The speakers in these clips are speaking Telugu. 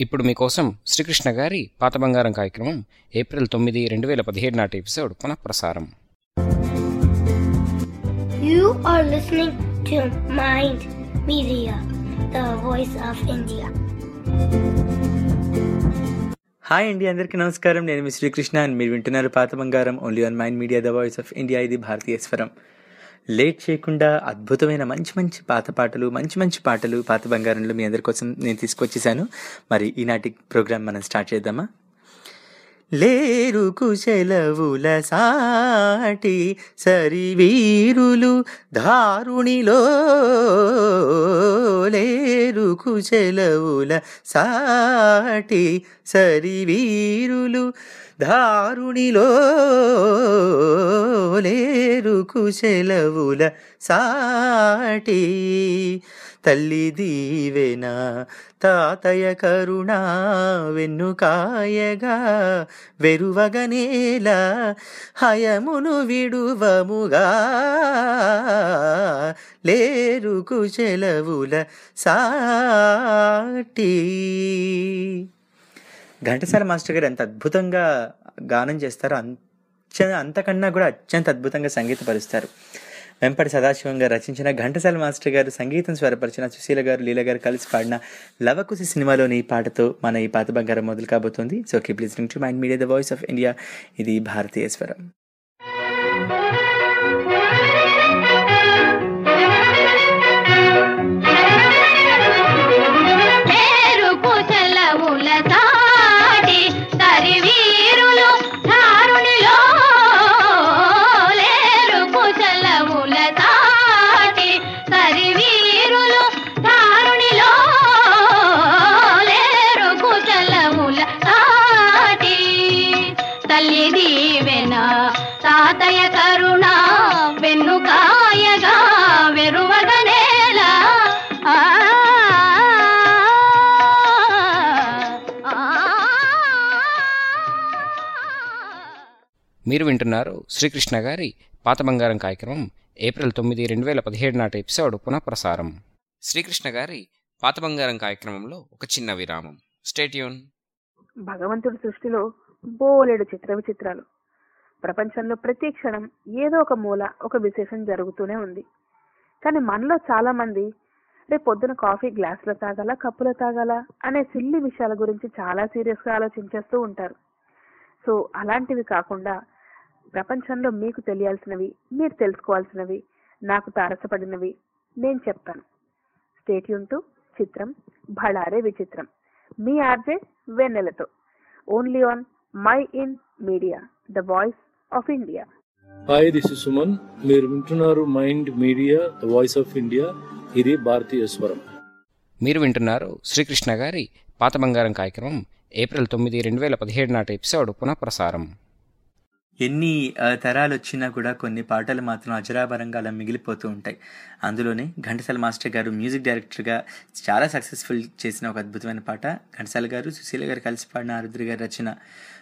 ఇప్పుడు మీకోసం శ్రీకృష్ణ గారి పాత బంగారం కార్యక్రమం ఏప్రిల్ తొమ్మిది రెండు వేల పదిహేడు నాటి ఎపిసోడ్ పునఃప్రసారం You are listening to Mind Media, the voice of India. Hi అండి అందరికీ నమస్కారం నేను మీ శ్రీకృష్ణ and మీరు వింటున్నారు పాత బంగారం only on Mind Media the voice of India ఇది భారతీయ స్వరం లేట్ చేయకుండా అద్భుతమైన మంచి మంచి పాత పాటలు మంచి మంచి పాటలు పాత బంగారంలో మీ అందరి కోసం నేను తీసుకొచ్చేసాను మరి ఈనాటి ప్రోగ్రామ్ మనం స్టార్ట్ చేద్దామా లేరు కుశలవుల సాటి సరివీరులు ధారుణిలో లేరు కుశలవుల సాటి సరివీరులు ధారుణిలో లేరు కుశలవుల సాటి తల్లి దీవెన తాతయ కరుణ వెన్నుకాయగా వెరువగనేల హయమును విడువముగా లేరు కుశలవుల సాటి ఘంటసాల మాస్టర్ గారు ఎంత అద్భుతంగా గానం చేస్తారో అంత అంతకన్నా కూడా అత్యంత అద్భుతంగా సంగీతపరుస్తారు వెంపటి సదాశివం గారు రచించిన ఘంటసాల మాస్టర్ గారు సంగీతం స్వరపరిచిన సుశీల గారు లీల గారు కలిసి పాడిన లవకుశి సినిమాలోని ఈ పాటతో మన ఈ పాత బంగారం మొదలు కాబోతుంది so keep listening to Mind Media the voice of India ఇది భారతీయ స్వరం పేరు కుశలవుల సాటి సరివీరులు ధారునిలో లేరు కుశలవుల సాటి సరివీరులు ధారునిలో లేరు కుశలవుల సాటి తల్లి దీవెన తాతయ్య కరుణ వెన్నుకాయగా వెరువగనేల ఆ మీరు వింటున్నారు శ్రీకృష్ణ గారి పాత బంగారం కార్యక్రమం ఏప్రిల్ తొమ్మిది రెండు వేల పదిహేడు నాటి ఎపిసోడ్ పునఃప్రసారం శ్రీకృష్ణ గారి పాత బంగారం కార్యక్రమంలో ఒక చిన్న విరామం స్టేట్యూన్ భగవంతుడి సృష్టిలో బోలెడు చిత్ర విచిత్రాలు ప్రపంచంలో ప్రతి క్షణం ఏదో ఒక మూల ఒక విశేషం జరుగుతూనే ఉంది కానీ మనలో చాలా మంది రేపు పొద్దున కాఫీ గ్లాసులో తాగాల కప్పులో తాగాల అనే సిల్లి విషయాల గురించి చాలా సీరియస్ గా ఆలోచించేస్తూ ఉంటారు సో అలాంటివి కాకుండా ప్రపంచంలో మీకు తెలియాల్సినవి మీరు తెలుసుకోవాల్సినవి నాకు తారసపడినవి నేను చెప్తాను స్టేట్యూన్ టు చిత్రం భళారే విచిత్రం మీ ఆర్జే వెన్నెలతో only on Mind Media the voice of India hi this is Suman మీరు వింటున్నారు Mind Media the voice of India ఇది భారతీయ స్వరం మీరు వింటున్నారు శ్రీకృష్ణ గారి పాత బంగారం కార్యక్రమం ఏప్రిల్ తొమ్మిది రెండు వేల పదిహేడు నాటి ఎపిసోడ్ పునఃప్రసారం ఎన్ని ఆ, తరాలు వచ్చినా కూడా కొన్ని పాటలు మాత్రం అజరాభరంగా అలా మిగిలిపోతూ ఉంటాయి అందులోనే ఘంటసాల మాస్టర్ గారు మ్యూజిక్ డైరెక్టర్గా చాలా సక్సెస్ఫుల్ చేసిన ఒక అద్భుతమైన పాట ఘంటసాల గారు సుశీల గారు కలిసి పాడిన ఆరుద్రి గారు రచన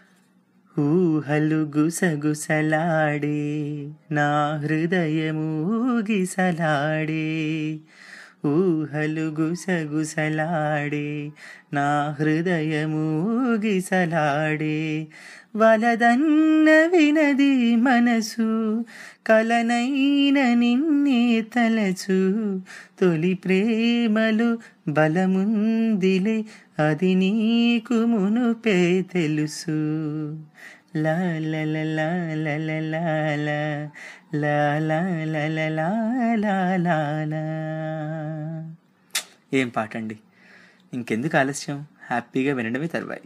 ఊహలు గుసగుసలాడే నా హృదయము గిసలాడే ఊహలు గుసగుసలాడే నా హృదయము గిసలాడే వలదన్న వినది మనసు కలనైన నిన్నే తలచు తొలి ప్రేమలు బలముందిలే అది నీకు మునుపే తెలుసు లా లా లా లా లా లా లా లా లా లా లా లా లా లా లా లా. ఏం పాట అండి ఇంకెందుకు ఆలస్యం హ్యాపీగా వినడమే తర్వాయి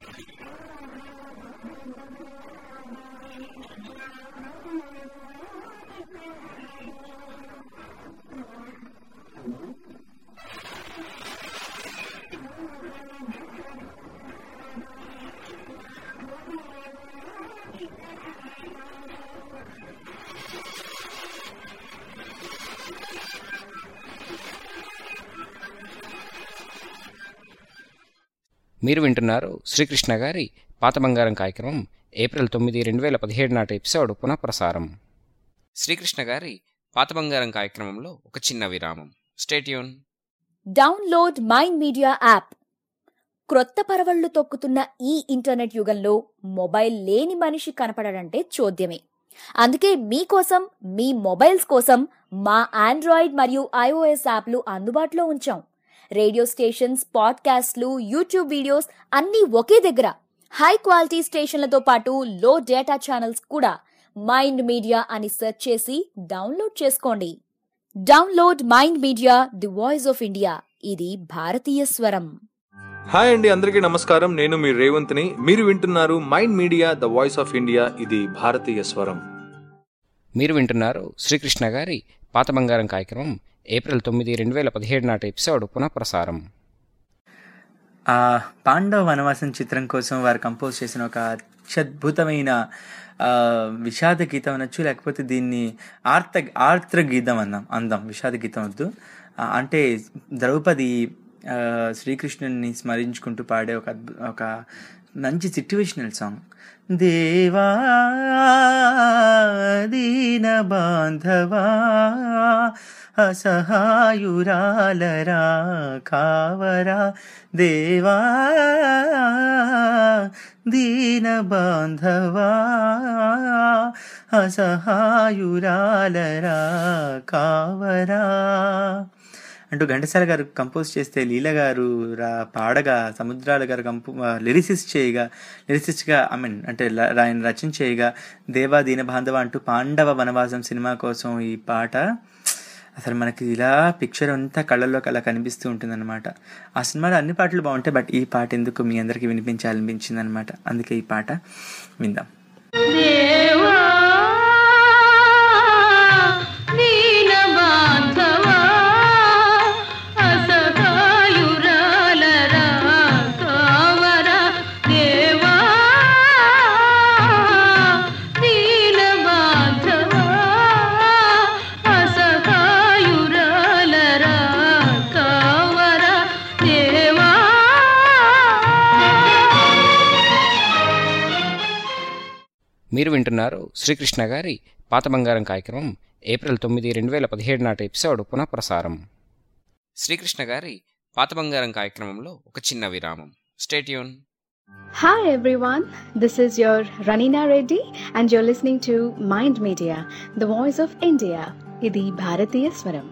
మీరు వింటున్నారు శ్రీకృష్ణ గారి పాత బంగారం కార్యక్రమం ఏప్రిల్ తొమ్మిది రెండు వేల పదిహేడు నాటి ఎపిసోడ్ పునఃప్రసారం శ్రీకృష్ణ గారి పాత బంగారం కార్యక్రమంలో ఒక చిన్న విరామం stay tuned download Mind Media app క్రొత్త పరవళ్లు తొక్కుతున్న ఈ ఇంటర్నెట్ యుగంలో మొబైల్ లేని మనిషి కనపడడంటే చోద్యమే అందుకే మీకోసం మీ మొబైల్స్ కోసం మా ఆండ్రాయిడ్ మరియు ఐఓఎస్ యాప్లు అందుబాటులో ఉంచాం రేడియో స్టేషన్స్ పాడ్కాస్ట్లు యూట్యూబ్ వీడియోస్ అన్నీ ఒకే దగ్గర హై క్వాలిటీ స్టేషన్లతో పాటు లో డేటా ఛానల్స్ కూడా మైండ్ మీడియా అని సెర్చ్ చేసి డౌన్లోడ్ చేసుకోండి download Mind Media the voice of India ఇది భారతీయ స్వరం హాయ్ అండి అందరికీ నమస్కారం నేను మీ రేవంత్ని మీరు వింటున్నారు Mind Media the voice of India ఇది భారతీయ స్వరం మీరు వింటున్నారు శ్రీకృష్ణ గారి పాత బంగారం కార్యక్రమం ఏప్రిల్ తొమ్మిది రెండు వేల పదిహేడు నాటి ఎపిసోడ్ పునఃప్రసారం ఆ పాండవ వనవాసం చిత్రం కోసం వారు కంపోజ్ చేసిన ఒక అత్యద్భుతమైన ఆ, విషాద గీతం అనొచ్చు లేకపోతే దీన్ని ఆర్త ఆర్ద్ర గీతం అందాం అందాం విషాద గీతం వద్దు ఆ, అంటే ద్రౌపది ఆ, శ్రీకృష్ణుని స్మరించుకుంటూ పాడే ఒక అద్భు ఒక మంచి సిట్యువేషనల్ సాంగ్ దేవా దీన బాంధవా అసహాయురాలరా కావరా దేవా దీన బాంధవా అసహాయురాలరా కావరా అంటూ ఘంటసాల గారు కంపోజ్ చేస్తే లీల గారు రా పాడగా సముద్రాల గారు కంపో లిరిసిస్ట్ చేయగా లిరిసిస్ట్గా ఐ మీన్ అంటే ల- ఆయన రచన చేయగా దేవా దీన బాంధవ అంటూ పాండవ వనవాసం సినిమా కోసం ఈ పాట అసలు మనకి ఇలా పిక్చర్ అంతా కళ్ళల్లోకి అలా కనిపిస్తూ ఉంటుందన్నమాట ఆ సినిమాలో అన్ని పాటలు బాగుంటాయి బట్ ఈ పాట ఎందుకు మీ అందరికీ వినిపించాలనిపించింది అనమాట అందుకే ఈ పాట విందాం దేవా దీన బాంధవా అసహాయురాలరా కావరా దేవా దీన బాంధవా అసహాయురాలరా కావరా దేవా మీరు వింటున్నారు శ్రీకృష్ణ గారి పాత బంగారం కార్యక్రమం ఏప్రిల్ తొమ్మిది రెండు వేల పదిహేడు నాటి ఎపిసోడ్ పునఃప్రసారం శ్రీకృష్ణ గారి పాత బంగారం కార్యక్రమంలో ఒక చిన్న విరామం stay tuned Hi everyone, this is your Ranina Reddy and you're listening to Mind Media, the voice of India. ఇది భారతీయ స్వరం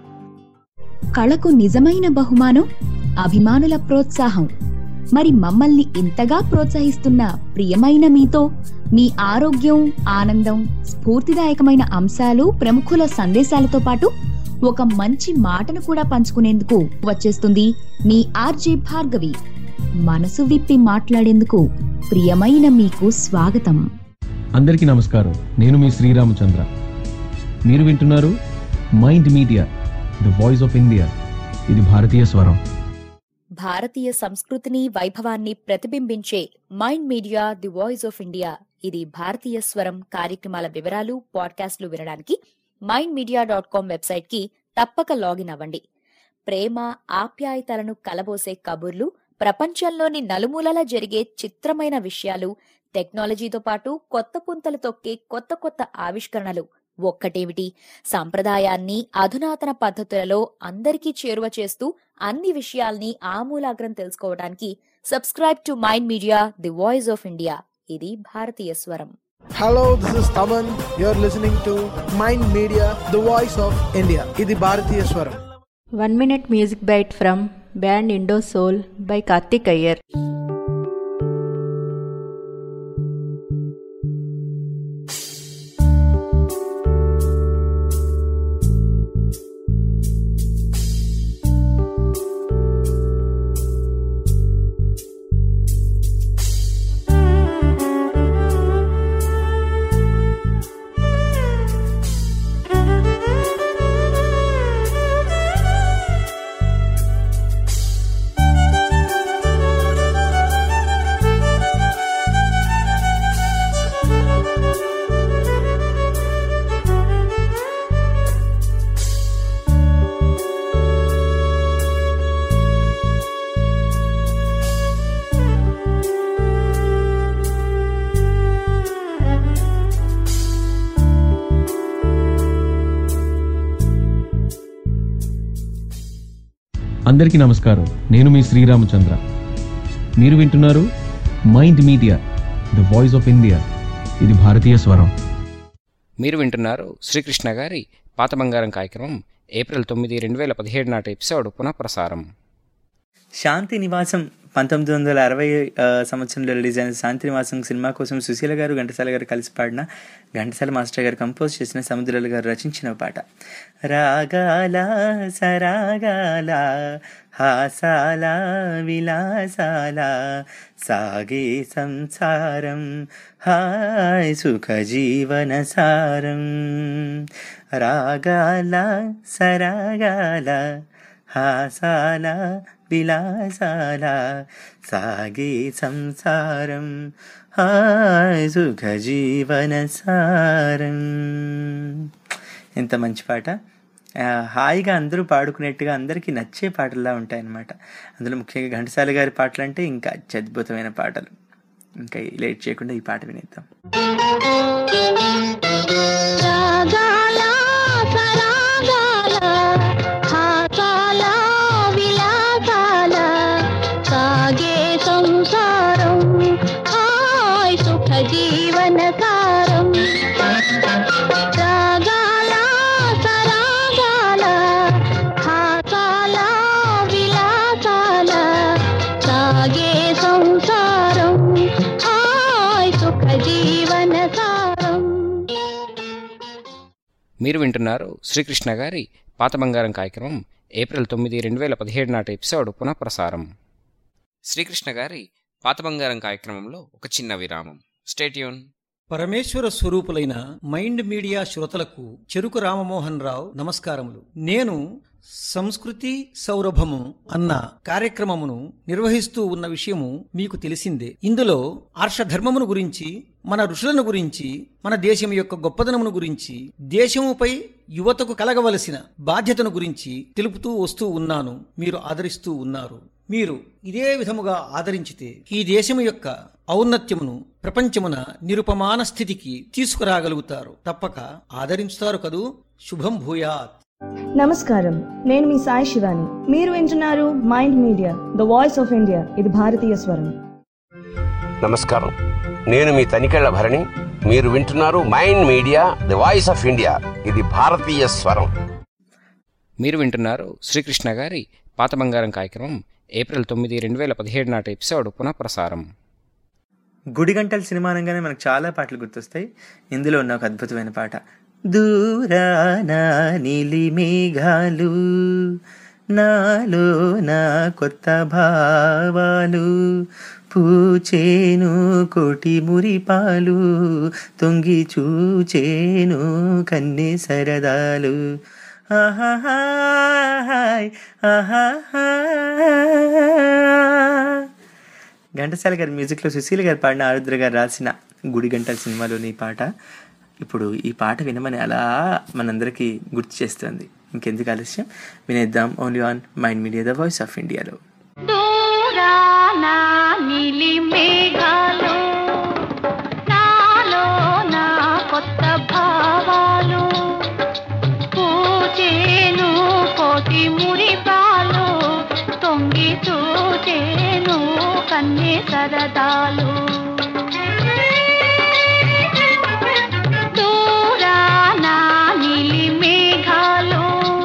కళకు నిజమైన బహుమానం అభిమానుల ప్రోత్సాహం మరి మమ్మల్ని ఇంతగా ప్రోత్సహిస్తున్న ప్రియమైన మీతో మీ ఆరోగ్యం ఆనందం స్ఫూర్తిదాయకమైన అంశాలు ప్రముఖుల సందేశాలతో పాటు ఒక మంచి మాటను కూడా పంచుకునేందుకు వచ్చేస్తుంది మీ ఆర్జే భార్గవి మనసు విప్పి మాట్లాడేందుకు ప్రియమైన మీకు స్వాగతం అందరికీ నమస్కారం నేను మీ శ్రీరామచంద్ర మీరు వింటున్నారు Mind Media the voice of India ఇది భారతీయ స్వరం భారతీయ సంస్కృతిని వైభవాన్ని ప్రతిబింబించే Mind Media the voice of India ఇది భారతీయ స్వరం కార్యక్రమాల వివరాలు పాడ్కాస్ట్లు వినడానికి Mind Media dot com website కి తప్పక లాగిన్ అవ్వండి ప్రేమ ఆప్యాయతలను కలబోసే కబుర్లు ప్రపంచంలోని నలుమూలలా జరిగే చిత్రమైన విషయాలు టెక్నాలజీతో పాటు కొత్త పుంతలు తొక్కే కొత్త కొత్త ఆవిష్కరణలు ఒక్కటేమిటి సాంప్రదాయాన్ని అధునాతన పద్ధతులలో అందరికీ చేరువ చేస్తూ అన్ని విషయాల్ని ఆమూలాగ్రం తెలుసుకోవడానికి subscribe to Mind Media the voice of India ఇది భారతీయ స్వరం Hello, this is Taman. You're listening to Mind Media, the voice of India. ఇది భారతీయ స్వరం One minute music bite from band Indo Soul by Karthik Iyer. అందరికీ నమస్కారం నేను మీ శ్రీరామచంద్ర మీరు వింటున్నారు Mind Media the voice of India ఇది భారతీయ స్వరం మీరు వింటున్నారు శ్రీకృష్ణ గారి పాత బంగారం కార్యక్రమం ఏప్రిల్ తొమ్మిది రెండు వేల పదిహేడు నాటి ఎపిసోడ్ పునఃప్రసారం శాంతి నివాసం పంతొమ్మిది వందల అరవై ఆ, సంవత్సరంలో రిలీజ్ అయిన శాంతి నివాసం సినిమా కోసం సుశీల గారు ఘంటసాల గారు కలిసి పాడిన ఘంటసాల మాస్టర్ గారు కంపోజ్ చేసిన సముద్రాల గారు రచించిన పాట రాగాల సరాగాల హాసాల విలాసాల సాగే సంసారం హాయ్ సుఖ జీవన సారం రాగాల సరాగాల హాసాల విలాసాల సాగే సంసారం హాయ్ సుఖ జీవన సారం ఎంత మంచి పాట ఆ, హాయిగా అందరూ పాడుకునేట్టుగా అందరికీ నచ్చే పాటల్లా ఉంటాయన్నమాట అందులో ముఖ్యంగా ఘంటసాల గారి పాటలు అంటే ఇంకా అత్యద్భుతమైన పాటలు ఇంకా లేట్ చేయకుండా ఈ పాట వినేద్దాం రాగాల సరాగాల హాసాల విలాసాల సాగే సంసారం హాయ్ సుఖ జీవన సారం రాగాల సరాగాల హాసాల విలాసాల సాగే సంసారం హాయ్ సుఖ జీవన సారం మీరు వింటున్నారు శ్రీకృష్ణ గారి పాత బంగారం కార్యక్రమం ఏప్రిల్ తొమ్మిది రెండు వేల పదిహేడు నాటి ఎపిసోడ్ పునఃప్రసారం శ్రీకృష్ణ గారి పాత బంగారం కార్యక్రమంలో ఒక చిన్న విరామం స్టేట్యూన్ పరమేశ్వర స్వరూపులైన మైండ్ మీడియా శ్రోతలకు చెరుకు రామమోహన్ రావు నమస్కారములు నేను సంస్కృతి సౌరభము అన్న కార్యక్రమమును నిర్వహిస్తూ ఉన్న విషయము మీకు తెలిసిందే ఇందులో ఆర్షధర్మమును గురించి మన ఋషులను గురించి మన దేశం యొక్క గొప్పదనమును గురించి దేశముపై యువతకు కలగవలసిన బాధ్యతను గురించి తెలుపుతూ వస్తూ ఉన్నాను మీరు ఆదరిస్తూ ఉన్నారు మీరు ఇదే విధముగా ఆదరించితే ఈ దేశము యొక్క ఔన్నత్యమును ప్రపంచమున నిరుపమాన స్థితికి తీసుకురాగలుగుతారు తప్పక ఆదరించుతారు కదూ శుభం భూయాత్ నమస్కారం నేను మీ సాయి శివాని మీరు వింటున్నారు Mind Media the voice of India ఇది భారతీయ స్వరం నమస్కారం నేను మీ తనికెళ్ల భరణి మీరు వింటున్నారు Mind Media the voice of India ఇది భారతీయ స్వరం మీరు వింటున్నారు శ్రీకృష్ణ గారి పాత బంగారం కార్యక్రమం ఏప్రిల్ తొమ్మిది రెండు వేల పదిహేడు నాటి ఎపిసోడ్ పునఃప్రసారం గుడిగంటల సినిమా అనగానే మనకు చాలా పాటలు గుర్తొస్తాయి ఇందులో ఉన్న ఒక అద్భుతమైన పాట దూరాన నీలి మేఘాలు నాలో నా కొత్త భావాలు పూచేను కోటి మురిపాలు తొంగి చూచేను కన్నె సరదాలు ఆహాహాయ్ ఆహాహా ఘంటసాల గారి మ్యూజిక్లో సుశీల గారు పాడిన ఆరుద్ర గారు రాసిన గుడి గంటల సినిమాలోని ఈ పాట ఇప్పుడు ఈ పాట వినమని అలా మనందరికీ గుర్తు చేస్తుంది ఇంకెందుకు ఆలస్యం వినేద్దాం only on Mind Media the voice of ఇండియాలో దూరాన నీలి మేఘాలు నాలో నా కొత్త భావాలు పూచేను కోటి మురిపాలు తొంగి చూచేను కన్నె సరదాలు దూరాన నీలి మేఘాలు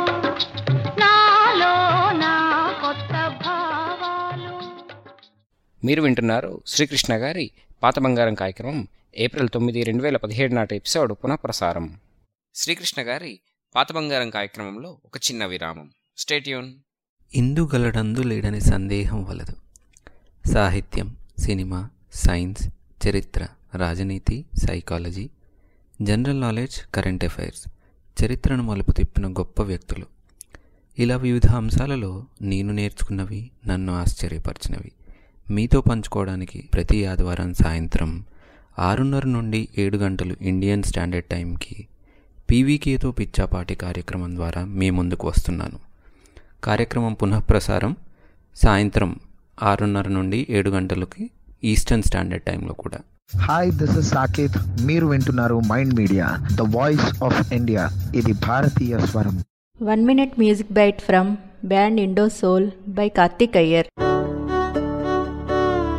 నాలో నా కొత్త భావాలు మీరు వింటున్నారు శ్రీకృష్ణ గారి పాత బంగారం కార్యక్రమం ఏప్రిల్ తొమ్మిది రెండు వేల పదిహేడు నాటి ఎపిసోడ్ పునఃప్రసారం శ్రీకృష్ణ గారి పాత బంగారం కార్యక్రమంలో ఒక చిన్న విరామం స్టేట్యూన్ ఇందుగలడందు లేడని సందేహం వలదు సాహిత్యం సినిమా సైన్స్ చరిత్ర రాజనీతి psychology general knowledge current affairs చరిత్రను మలుపు తిప్పిన గొప్ప వ్యక్తులు ఇలా వివిధ అంశాలలో నేను నేర్చుకున్నవి నన్ను ఆశ్చర్యపరిచినవి మీతో పంచుకోవడానికి ప్రతి ఆదివారం సాయంత్రం ఆరున్నర నుండి ఏడు గంటలు ఇండియన్ స్టాండర్డ్ టైంకి పీవీకేతో పిచ్చాపాటి కార్యక్రమం ద్వారా మీ ముందుకు వస్తున్నాను కార్యక్రమం పునఃప్రసారం సాయంత్రం ఆరున్నర నుండి ఏడు గంటలకి ఈస్టర్న్ స్టాండర్డ్ టైంలో కూడా హాయ్ దిస్ ఇస్ సాకేత్ మీరు వింటున్నారు Mind Media the voice of India ఇది భారతీయ స్వరం One minute music bite from band Indo Soul by Karthik Iyer.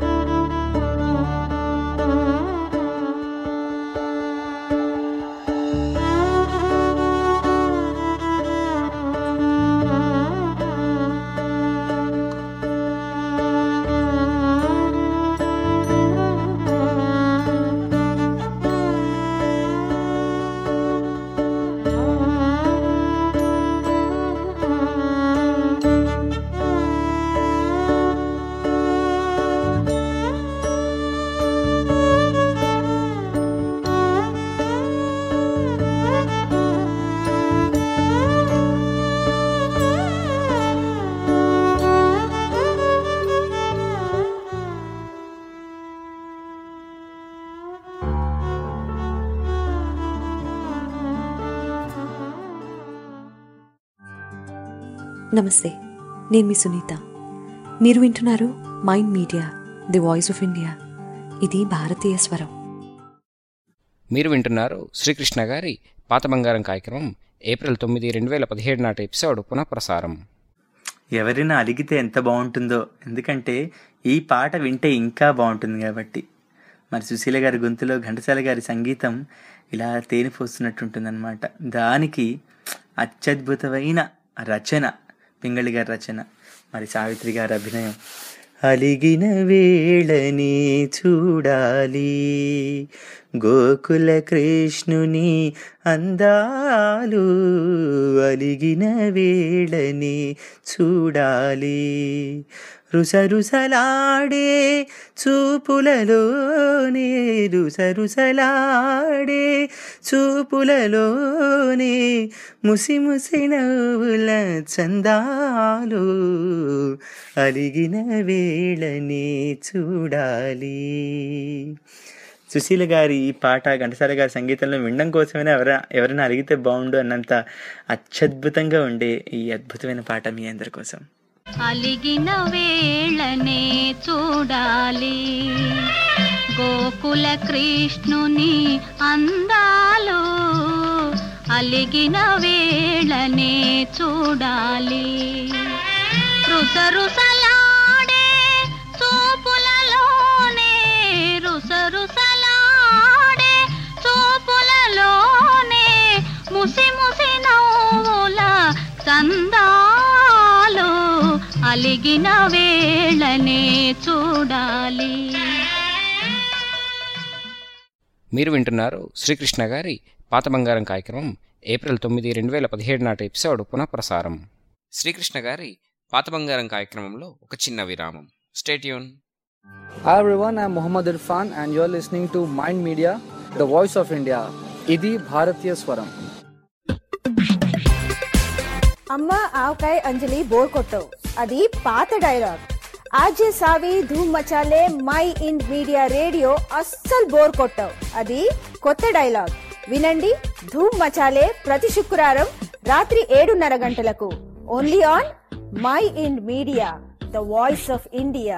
నమస్తే నేను మీ సునీత మీరు వింటున్నారు Mind Media the voice of India ఇది భారతీయ స్వరం మీరు వింటున్నారు శ్రీకృష్ణ గారి పాత బంగారం కార్యక్రమం ఏప్రిల్ తొమ్మిది రెండు వేల పదిహేడు నాటి ఎపిసోడ్ పునఃప్రసారం ఎవరైనా అడిగితే ఎంత బాగుంటుందో ఎందుకంటే ఈ పాట వింటే ఇంకా బాగుంటుంది కాబట్టి మరి సుశీల గారి గొంతులో ఘంటసాల గారి సంగీతం ఇలా తేనె పోస్తున్నట్టుంటుందన్నమాట దానికి అత్యద్భుతమైన రచన పింగళి గారి రచన మరి సావిత్రి గారి అభినయం అలిగిన వేళని చూడాలి గోకుల కృష్ణుని అందాలు అలిగిన వేళని చూడాలి రుసరుసలాడే చూపులలోనే రుసరుసలాడే చూపులలోనే ముసి ముసి నవ్వుల చందాలు అలిగిన వేళని చూడాలి సుశీల గారి ఈ పాట ఘంటసాల గారి సంగీతంలో వినడం కోసమైనా ఎవరైనా ఎవరైనా అడిగితే బాగుండు అన్నంత అత్యద్భుతంగా ఉండే ఈ అద్భుతమైన పాట మీ అందరి కోసం అలిగిన వేళనే చూడాలి గోకుల కృష్ణుని అందాలు అలిగిన వేళనే చూడాలి రుసరుసలాడే చూపులలోనే రుసరుసలాడే చూపులలోనే ముసి ముసి నవ్వుల చందాలు అలిగిన వేళనే చూడాలి మీరు వింటున్నారు శ్రీకృష్ణ గారి పాత బంగారం కార్యక్రమం ఏప్రిల్ తొమ్మిది రెండు వేల పదిహేడు నాటి ఎపిసోడ్ పునఃప్రసారం శ్రీకృష్ణ గారి పాత బంగారం కార్యక్రమంలో ఒక చిన్న విరామం stay tuned Hi everyone, I'm Muhammad Irfan and you're listening to Mind Media, the voice of India. ఇది భారతీయ స్వరం అమ్మ ఆవకాయ అంజలి బోర్ కొట్టవు అది పాత డైలాగ్ ఆజే సావి ధూమ్ మచాలే మై ఇండ్ మీడియా రేడియో అస్సలు బోర్ కొట్టవు అది కొత్త డైలాగ్ వినండి ధూమ్ మచాలే ప్రతి శుక్రవారం రాత్రి ఏడున్నర గంటలకు only on Mind Media the voice of India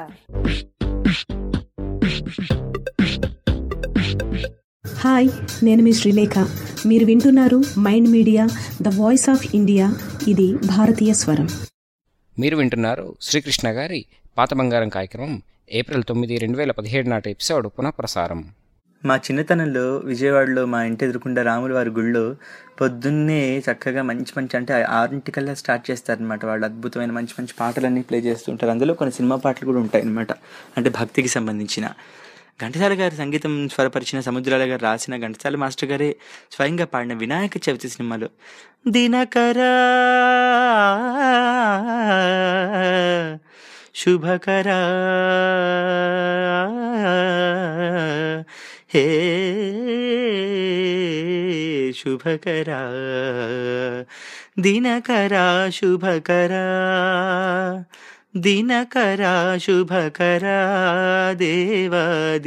hi నేను మీ శ్రీలేఖ మీరు వింటున్నారు Mind Media the voice of India ఇది భారతీయ స్వరం మీరు వింటున్నారు శ్రీకృష్ణ గారి పాత బంగారం కార్యక్రమం ఏప్రిల్ తొమ్మిది రెండు వేల పదిహేడు నాటి ఎపిసోడ్ పునఃప్రసారం మా చిన్నతనంలో విజయవాడలో మా ఇంటి ఎదురుకుండా రాముల వారి గుళ్ళో పొద్దున్నే చక్కగా మంచి మంచి అంటే ఆరింటికల్లా స్టార్ట్ చేస్తారనమాట వాళ్ళు అద్భుతమైన మంచి మంచి పాటలన్నీ ప్లే చేస్తుంటారు అందులో కొన్ని సినిమా పాటలు కూడా ఉంటాయి అనమాట అంటే భక్తికి సంబంధించిన ఘంటసాల గారి సంగీతం స్వరపరిచిన సముద్రాల గారు రాసిన ఘంటసాల మాస్టర్ గారే స్వయంగా పాడిన వినాయక చవితి సినిమాలో దినకరా శుభకరా హే శుభకరా దినకరా శుభకరా దినకరా శుభకరా దేవదీనాధార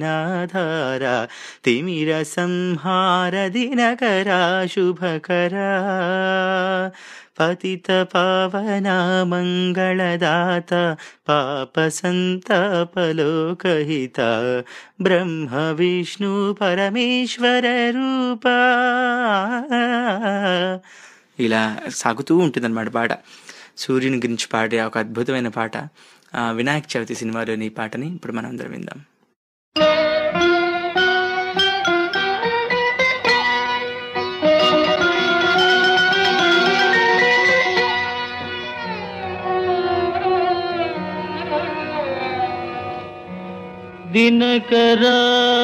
తిమిర సంహార దినకరా శుభకరా పతిత పావన మంగళదాత పాప సంతాపలోకహిత బ్రహ్మ విష్ణు పరమేశ్వర రూప ఇలా సాగుతూ ఉంటుందన్నమాట పాట సూర్యుని గురించి పాడే ఒక అద్భుతమైన పాట ఆ, వినాయక చవితి సినిమాలోని ఈ పాటని ఇప్పుడు మనం అందరం విందాం దినకరా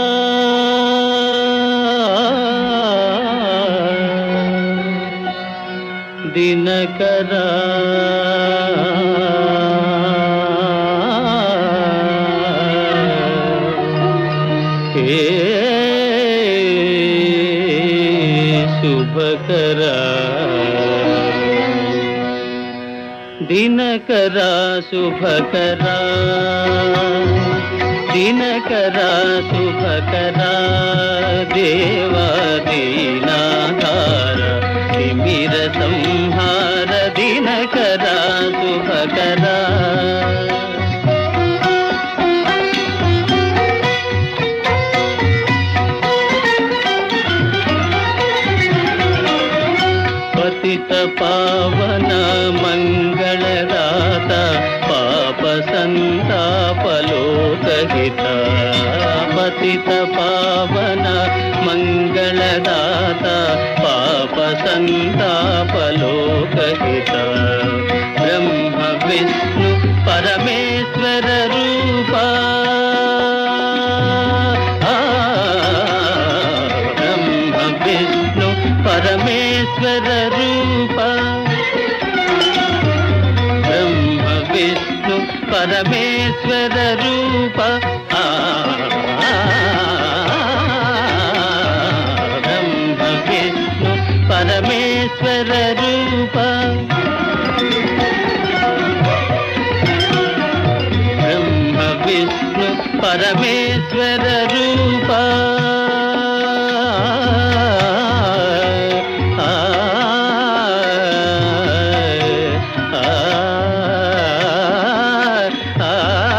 దినకరా హే శుభకరా దినకరా శుభకరా దినకరా శుభకరా దేవాదీనాధార తిమిర సంహార దిన దినకరా శుభకరా పతిత పావన మంగళరాత పాప సంతాపలోకహిత పతిత పావన మంగళదాత పాప సంతాపలోకహిత బ్రహ్మ విష్ణు పరమేశ్వర రూపా బ్రహ్మ విష్ణు పరమేశ్వర రూప బ్రహ్మ విష్ణు పరమేశ్వర రూప ఆ, బ్రహ్మ విష్ణు పరమేశ్వర రూప బ్రహ్మ విష్ణు పరమేశ్వర రూప ఆ, ఆ, ఆ,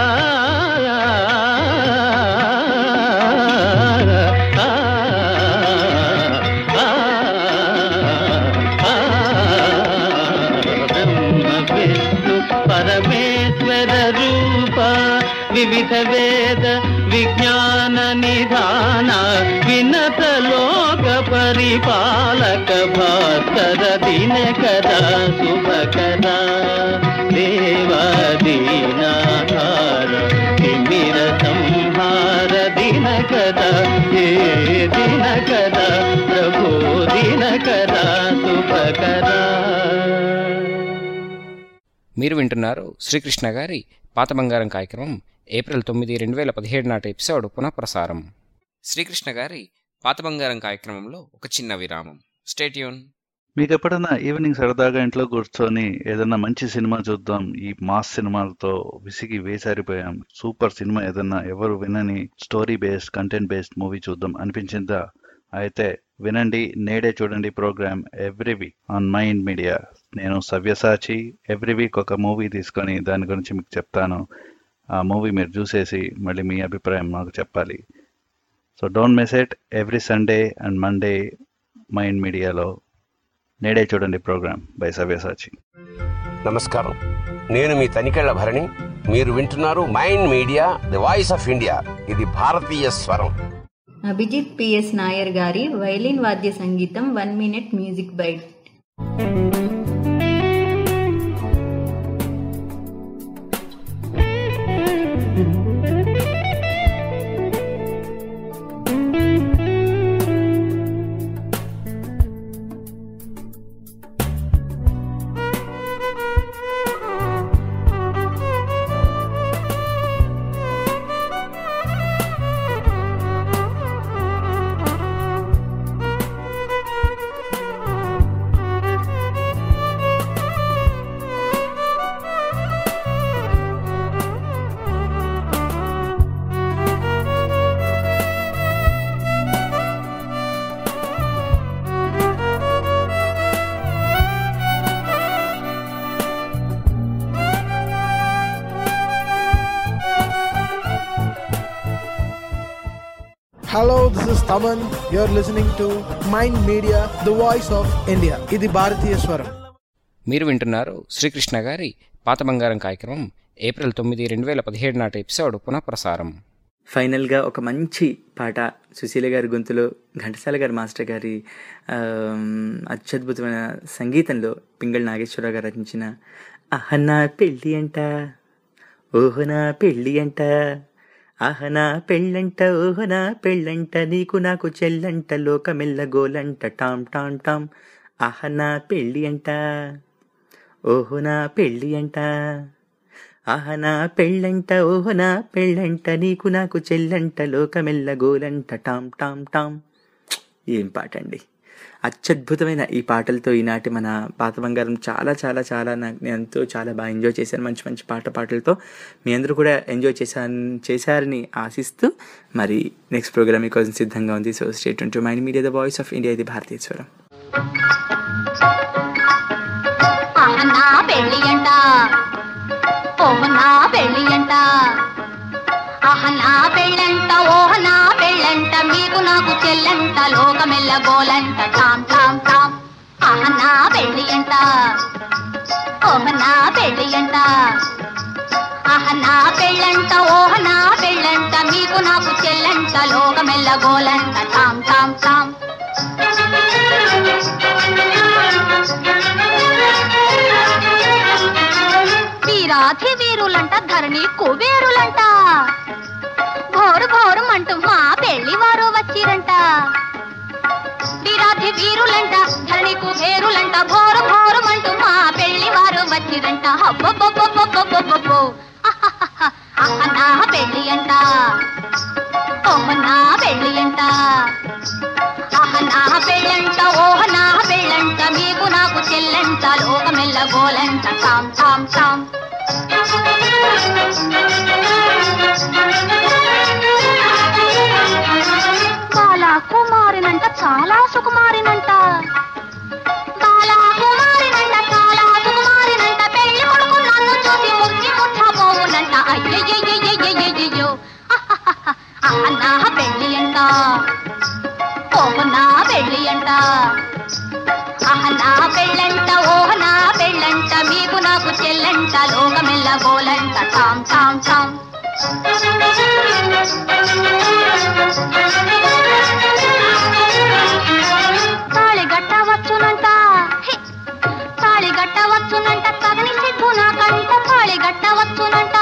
బ్రహ్మ విష్ణు పరమేశ్వర రూప వివిధ వేద విజ్ఞాన నిధాన వినత లోక పరిపాలక భాస్కర దినకర శుభకర దేవాదీనాధార తిమిర సంహార దినకర ఏ దినకర ప్రభో దినకర శుభకర మీరు వింటున్నారు శ్రీకృష్ణ గారి పాత బంగారం కార్యక్రమం ఏప్రిల్ తొమ్మిది రెండు వేల పదిహేడు నాటి ఎపిసోడ్ పునఃప్రసారం శ్రీకృష్ణ గారి పాత బంగారం కార్యక్రమంలో ఒక చిన్న విరామం స్టేట్యూన్ మీకు ఎప్పుడైనా ఈవినింగ్ సరదాగా ఇంట్లో కూర్చొని ఏదైనా మంచి సినిమా చూద్దాం ఈ మాస్ సినిమాలతో విసిగి వేసారిపోయాం సూపర్ సినిమా ఏదైనా ఎవరు వినని story based content based movie చూద్దాం అనిపించిందా అయితే వినండి నేడే చూడండి program every week on Mind Media నేను సవ్యసాచి ఎవ్రీ వీక్ ఒక మూవీ తీసుకొని దాని గురించి మీకు చెప్తాను ఆ మూవీ మీరు చూసేసి మళ్ళీ మీ అభిప్రాయం మాకు చెప్పాలి so don't miss it every Sunday and Monday Mind మీడియాలో నేడే చూడండి ప్రోగ్రామ్ బై సవ్యసాచి నమస్కారం నేను మీ తనికెళ్ల భరణి మీరు వింటున్నారు Mind Media the voice of India ఇది భారతీయ స్వరం అభిజిత్ పిఎస్ నాయర్ గారి వైలిన్ వాద్య సంగీతం one minute music bite Hello, this is Taman. You're listening to Mind Media, the voice of India. ఇది భారతీయ స్వరం మీరు వింటున్నారు శ్రీకృష్ణ గారి పాత బంగారం కార్యక్రమం ఏప్రిల్ తొమ్మిది రెండు వేల పదిహేడు నాటి ఎపిసోడ్ పునఃప్రసారం ఫైనల్గా ఒక మంచి పాట సుశీల గారి గొంతులో ఘంటసాల గారి మాస్టర్ గారి ఆమ్, అత్యద్భుతమైన సంగీతంలో పింగళి నాగేశ్వరరావు గారు రచించిన అహనా పెళ్ళి అంట ఓహనా పెళ్ళి అంట అహనా పెళ్ళంట ఓహనా పెళ్ళంట నీకు నాకు చెల్లంట లోకమెల్ల గోలంట టామ్ టామ్ టామ్ అహనా పెళ్ళి అంట ఓహనా పెళ్ళి అంట ఆహనా పెళ్ళంట ఓహనా పెళ్ళంట నీకు నాకు చెల్లంట లోకమెల్ల గోలంట టామ్ టామ్ టామ్ ఏం పాట అండి అత్యద్భుతమైన ఈ పాటలతో ఈనాటి మన పాత బంగారం చాలా చాలా చాలా నాకు నేను ఎంతో చాలా బాగా ఎంజాయ్ చేశాను మంచి మంచి పాట పాటలతో మీ అందరూ కూడా ఎంజాయ్ చేశాను చేశారని ఆశిస్తూ మరి నెక్స్ట్ ప్రోగ్రామ్ మీకోసం సిద్ధంగా ఉంది so stay tuned to Mind Media the voice of India ఇది భారతీయ స్వరం అహనా ఓహ నా పెళ్ళి అంట ఆహ నా పెళ్ళంట ఓహ నా పెళ్ళంట మీకు నాకు చెల్లంట లోకమెల్ల గోలంట టామ్ టామ్ టామ్ ఆహ నా పెళ్ళి అంట ఓహ నా పెళ్ళి అంట ఆహ నా పెళ్ళంట ఓహ నా పెళ్ళంట మీకు నాకు చెల్లంట లోకమెల్ల గోలంట టామ్ టామ్ టామ్ వీరాధి వీరులంట ధరణి కుబేరులంట ఘోరు ఘోరం అంటూ మా పెళ్లి వారు వచ్చిరంట వీరాధి వీరులంట ధరణి కుబేరులంట ఘోరు ఘోరం అంటూ మా పెళ్లి వారు వచ్చిరంట హబ్బబ్బబ్బబ్బబ్బబ్బబ్బో. అహహహ. అహ నా పెళ్లి అంట ఓహ నా పెళ్లి అంట ఆహ నా పెళ్ళంట ఓహ నా పెళ్ళంట మీకు నాకు చెల్లంట లోకమెల్ల గోలంట టామ్ టామ్ టామ్ బాలా కుమారినంట చాలా సుకుమారినంట బాలా కుమారినంట చాలా సుకుమారినంట పెళ్లి కొడుకు నన్ను చూసి ముచ్చి ముచ్చబోవునంట అయ్యయ్యయ్యయ్యయ్యయ్యో అహ నా పెళ్ళి అంట ఓహ నా పెళ్ళి అంట ఆహ నా పెళ్ళంట ఓహ నా పెళ్ళంట మీకు నాకు చెల్లంట లోకమెల్ల గోలంట టామ్ టామ్ టామ్ తాళి గట్టవచ్చునంట హి! తాళి గట్టవచ్చునంట తగని సిగ్గు నాకంట తాళి గట్టవచ్చునంట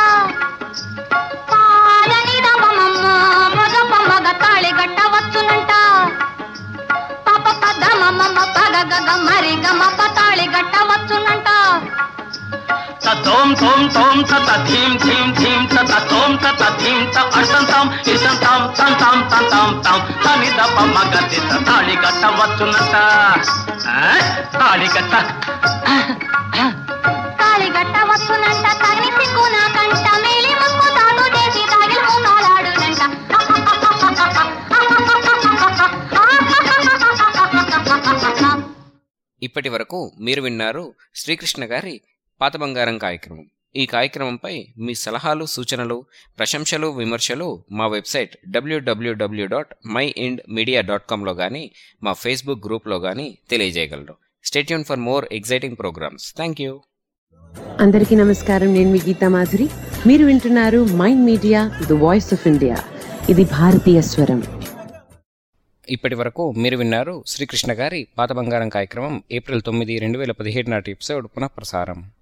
పాలని రమమమ్మ మగప మగ తాళి గట్టవచ్చునంట పాప పద మమ్మ పగ గగ మరి గమ తాళి గట్టవచ్చునంట తోం తోం తోం తత ధీం ధీం ధీం తత తోం తత ధీం త అర్థం తాం ఇసం తాం తం తాం తం తాం తాం తని దప మగ తిత తాళి కట్టవచ్చునట ఆ? తాళి కట్ట తాళి గట్టవచ్చునంట తగని సిగ్గు నాకంట మేలి ముక్కు తాగు చేసి తాగిలి మూనాలాడునంట ఇప్పటి వరకు మీరు విన్నారు శ్రీకృష్ణ గారి పాత బంగారం కార్యక్రమం ఈ కార్యక్రమంపై మీ సలహాలు సూచనలు ప్రశంసలు విమర్శలు మా website W W W dot Mind Media dot కామ్లో కానీ మా ఫేస్బుక్ గ్రూప్లో కానీ తెలియజేయగలరు stay tuned for more exciting programs thank you అందరికీ నమస్కారం నేను మీ గీతా మాధురి మీరు వింటున్నారు Mind Media the voice of India ఇది భారతీయ స్వరం ఇప్పటి వరకు మీరు విన్నారు శ్రీకృష్ణ గారి పాత బంగారం కార్యక్రమం ఏప్రిల్ తొమ్మిది రెండు వేల పదిహేడు నాటి ఎపిసోడ్ పునఃప్రసారం